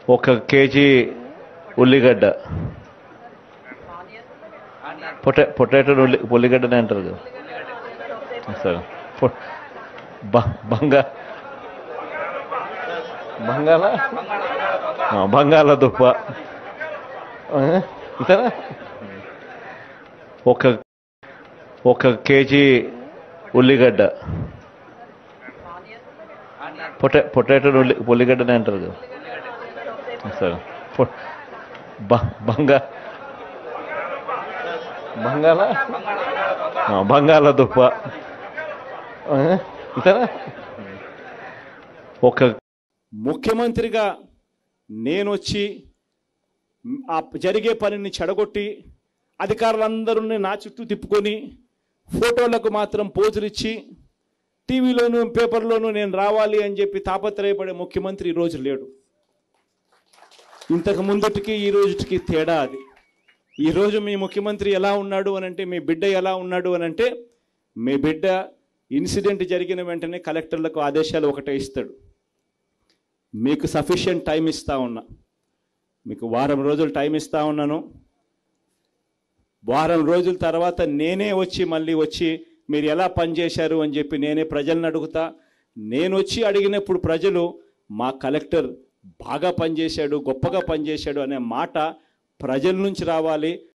ఒక కేజీ ఉల్లిగడ్డ పొటా పొటాటో ఉల్లి ఉల్లిగడ్డనే అంటారు కదా సరే పొ- బ- బంగా బంగాళ ఆ, బంగాళదుంప ఆ, ఇంతేనా ఒక ఒక కేజీ ఉల్లిగడ్డ పొటా పొటాటో ఉల్లి ఉల్లిగడ్డనే అంటారు కదా సరే పొ- బ- బంగా బంగాళ ఆ, బంగాళదుంప ఆ, ఇంతేనా ఒక ముఖ్యమంత్రిగా నేను వచ్చి ఆ జరిగే పనిని చెడగొట్టి అధికారులందరూ నా చుట్టూ తిప్పుకొని ఫోటోలకు మాత్రం పోజులు ఇచ్చి టీవీలోను పేపర్లోనూ నేను రావాలి అని చెప్పి తాపత్రయపడే ముఖ్యమంత్రి ఈరోజు లేడు ఇంతకు ముందుటికి ఈ రోజుకి తేడా అది ఈరోజు మీ ముఖ్యమంత్రి ఎలా ఉన్నాడు అని అంటే మీ బిడ్డ ఎలా ఉన్నాడు అని అంటే మీ బిడ్డ ఇన్సిడెంట్ జరిగిన వెంటనే కలెక్టర్లకు ఆదేశాలు ఒకటే ఇస్తాడు మీకు సఫిషియంట్ టైం ఇస్తా ఉన్నా మీకు వారం రోజులు టైం ఇస్తా ఉన్నాను వారం రోజుల తర్వాత నేనే వచ్చి మళ్ళీ వచ్చి మీరు ఎలా పనిచేశారు అని చెప్పి నేనే ప్రజలను అడుగుతా నేను వచ్చి అడిగినప్పుడు ప్రజలు మా కలెక్టర్ బాగా పనిచేశాడు గొప్పగా పనిచేశాడు అనే మాట ప్రజల నుంచి రావాలి